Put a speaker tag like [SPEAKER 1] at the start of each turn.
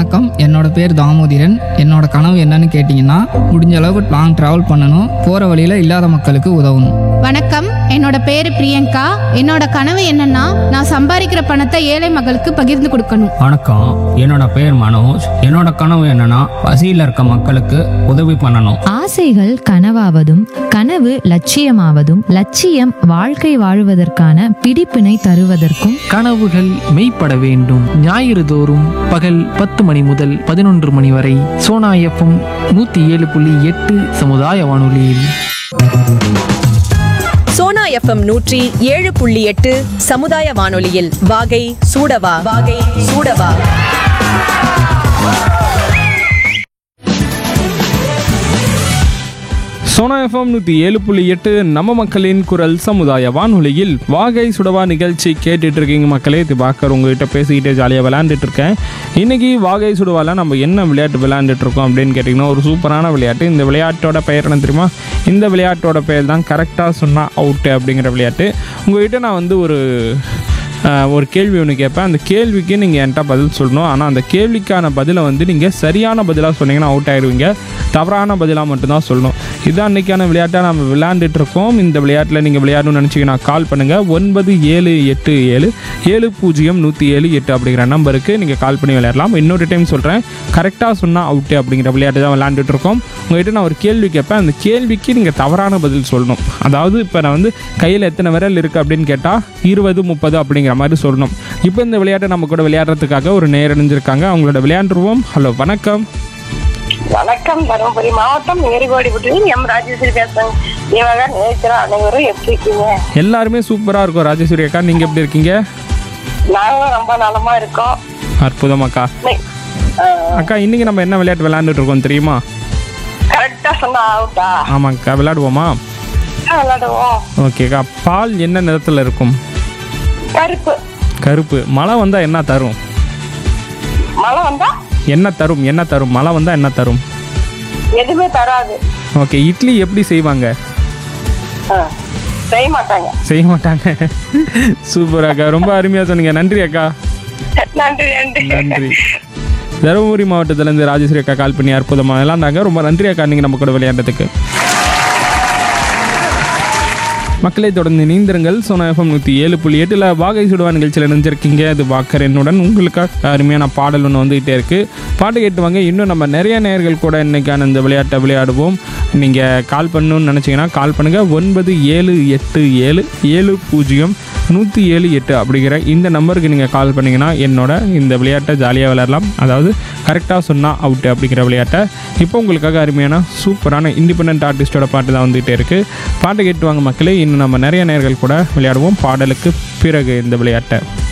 [SPEAKER 1] வணக்கம் என்னோட பேர் தாமோதிரன் என்னோட கனவு என்னன்னு கேட்டிங்கன்னா முடிஞ்ச அளவுக்கு லாங் ட்ராவல் பண்ணணும் போகிற வழியில் இல்லாத மக்களுக்கு உதவணும்
[SPEAKER 2] வணக்கம் என்னோட பேரு பிரியங்கா என்னோட கனவு என்னன்னா நான் சம்பாதிக்கிற பணத்தை ஏழை மக்களுக்கு பகிர்ந்து கொடுக்கணும்
[SPEAKER 3] வணக்கம் என்னோட பேர் மனோஜ் என்னோட கனவு என்னன்னா பசியில் இருக்க மக்களுக்கு உதவி பண்ணணும்
[SPEAKER 4] ஆசைகள் கனவாவதும் கனவு லட்சியமாவதும் லட்சியம் வாழ்க்கை வாழுவதற்கான பிடிப்பினை தருவதற்கும்
[SPEAKER 5] கனவுகள் மெய்ப்பட வேண்டும் ஞாயிறு தோறும் பகல் பத்து மணி முதல் பதினொன்று மணி வரை சோனா எஃப்எம் நூற்றி ஏழு புள்ளி எட்டு சமுதாய வானொலியில்
[SPEAKER 6] சோனா எஃப்எம் நூற்றி ஏழு புள்ளி எட்டு சமுதாய வானொலியில் வாகை சூடவா வாகை சூடவா
[SPEAKER 7] சோனா எஃப்எம் நூற்றி ஏழு புள்ளி எட்டு நம்ம மக்களின் குரல் சமுதாய வானொலியில் வாகை சுடவா நிகழ்ச்சி கேட்டுட்டு இருக்கீங்க மக்களே இது பார்க்குற உங்ககிட்ட பேசிக்கிட்டே ஜாலியாக விளையாண்டுட்டு இருக்கேன் இன்னைக்கு வாகை சுடவால நம்ம என்ன விளையாட்டு விளையாண்டுட்டு இருக்கோம் அப்படின்னு கேட்டிங்கன்னா ஒரு சூப்பரான விளையாட்டு இந்த விளையாட்டோட பெயர் என்ன தெரியுமா இந்த விளையாட்டோட பெயர் தான் கரெக்டாக சொன்னால் அவுட்டு அப்படிங்கிற விளையாட்டு உங்ககிட்ட நான் வந்து ஒரு ஆஹ், ஒரு கேள்வி ஒன்று கேட்பேன் அந்த கேள்விக்கு நீங்கள் என்கிட்ட பதில் சொல்லணும் ஆனால் அந்த கேள்விக்கான பதிலை வந்து நீங்கள் சரியான பதிலாக சொன்னீங்கன்னா அவுட் ஆயிடுவீங்க தவறான பதிலாக மட்டும்தான் சொல்லணும் இதுதான் அன்றைக்கான விளையாட்டாக நம்ம விளையாண்டுட்டு இருக்கோம் இந்த விளையாட்டில் நீங்கள் விளையாடணும்னு நினச்சிங்கன்னா கால் பண்ணுங்கள் ஒன்பது ஏழு எட்டு ஏழு ஏழு பூஜ்ஜியம் நூற்றி ஏழு எட்டு அப்படிங்கிற நம்பருக்கு நீங்கள் கால் பண்ணி விளையாடலாம் இன்னொரு டைம் சொல்கிறேன் கரெக்டாக சொன்னால் அவுட்டு அப்படிங்கிற விளையாட்டு தான் விளையாண்டுட்டு இருக்கோம் உங்கள்கிட்ட நான் ஒரு கேள்வி கேட்பேன் அந்த கேள்விக்கு நீங்கள் தவறான பதில் சொல்லணும் அதாவது இப்போ நான் வந்து கையில் எத்தனை விரல் இருக்குது அப்படின்னு கேட்டால் இருபது முப்பது அப்படிங்கிற மாதிரி சொல்லணும் இப்போ இந்த விளையாட்டை நம்ம கூட விளையாடுறதுக்காக ஒரு நேர் இணைஞ்சிருக்காங்க அவங்களோட விளையாண்டுருவோம் ஹலோ வணக்கம்
[SPEAKER 8] வணக்கம் தருமபுரி மாவட்டம் ஏரிகோடி விட்டு எம் ராஜேஸ்வரி பேசுறேன் தேவகா நேச்சரா அனைவரும் எப்படி இருக்கீங்க
[SPEAKER 7] எல்லாருமே சூப்பராக இருக்கும் ராஜேஸ்வரி அக்கா நீங்கள் எப்படி இருக்கீங்க
[SPEAKER 8] நாங்களும் ரொம்ப நலமா இருக்கோம்
[SPEAKER 7] அற்புதம் அக்கா
[SPEAKER 8] இன்னைக்கு, ஆஹ்,
[SPEAKER 7] அக்கா இன்னைக்கு நம்ம என்ன விளையாட்டு விளையாண்டுட்டு இருக்கோம் தெரியுமா
[SPEAKER 8] கரெக்டா சொன்னா ஆகுட்டா
[SPEAKER 7] ஆமாங்கக்கா விளையாடுவோமா
[SPEAKER 8] விளையாடுவோம்
[SPEAKER 7] ஓகேக்கா பால் என்ன நிறத்தில் இருக்கும்
[SPEAKER 8] கருப்பு
[SPEAKER 7] கருப்பு மழை வந்தால் என்ன தரும்
[SPEAKER 8] மழை வந்தா
[SPEAKER 7] என்ன தரும் என்ன தரும் மழை வந்தால் என்ன தரும்
[SPEAKER 8] எதுவுமே தராது
[SPEAKER 7] ஓகே இட்லி எப்படி செய்வாங்க
[SPEAKER 8] ஆஹ், செய்ய மாட்டாங்க
[SPEAKER 7] செய்ய மாட்டாங்க சூப்பர் அக்கா ரொம்ப அருமையாக சொன்னீங்க நன்றி அக்கா
[SPEAKER 8] நன்றி நன்றி
[SPEAKER 7] நன்றி தருமபுரி மாவட்டத்திலேருந்து ராஜேஸ்வரி அக்கா கால் பண்ணி அற்புதமாக விளாண்டாங்க ரொம்ப நன்றி அக்கா நீங்கள் நம்ம கூட விளையாண்டதுக்கு மக்களை தொடர்ந்து நீந்திருங்கள் சோனா எஃப்எம் நூற்றி ஏழு புள்ளி எட்டில் வாகை சுடுவா நிகழ்ச்சியில் இணைஞ்சிருக்கீங்க அது வாக்கர் என்னுடன் உங்களுக்காக அருமையான பாடல் ஒன்று வந்துகிட்டே இருக்குது பாட்டு கேட்டு வாங்க இன்னும் நம்ம நிறைய நேயர்கள் கூட இன்னைக்கான இந்த விளையாட்டை விளையாடுவோம் நீங்கள் கால் பண்ணணும்னு நினச்சிங்கன்னா கால் பண்ணுங்கள் ஒன்பது ஏழு எட்டு ஏழு ஏழு பூஜ்ஜியம் நூற்றி ஏழு எட்டு அப்படிங்கிற இந்த நம்பருக்கு நீங்கள் கால் பண்ணிங்கன்னா என்னோட இந்த விளையாட்டை ஜாலியாக விளையாடலாம் அதாவது கரெக்டாக சொன்னால் அவுட்டு அப்படிங்கிற விளையாட்டை இப்போ உங்களுக்காக அருமையான சூப்பரான இண்டிபெண்ட் ஆர்டிஸ்டோட பாட்டு தான் வந்துகிட்டே இருக்குது பாட்டு கேட்டு வாங்க மக்களே இன்னும் நம்ம நிறைய நேர்கள் கூட விளையாடுவோம் பாடலுக்கு பிறகு இந்த விளையாட்டை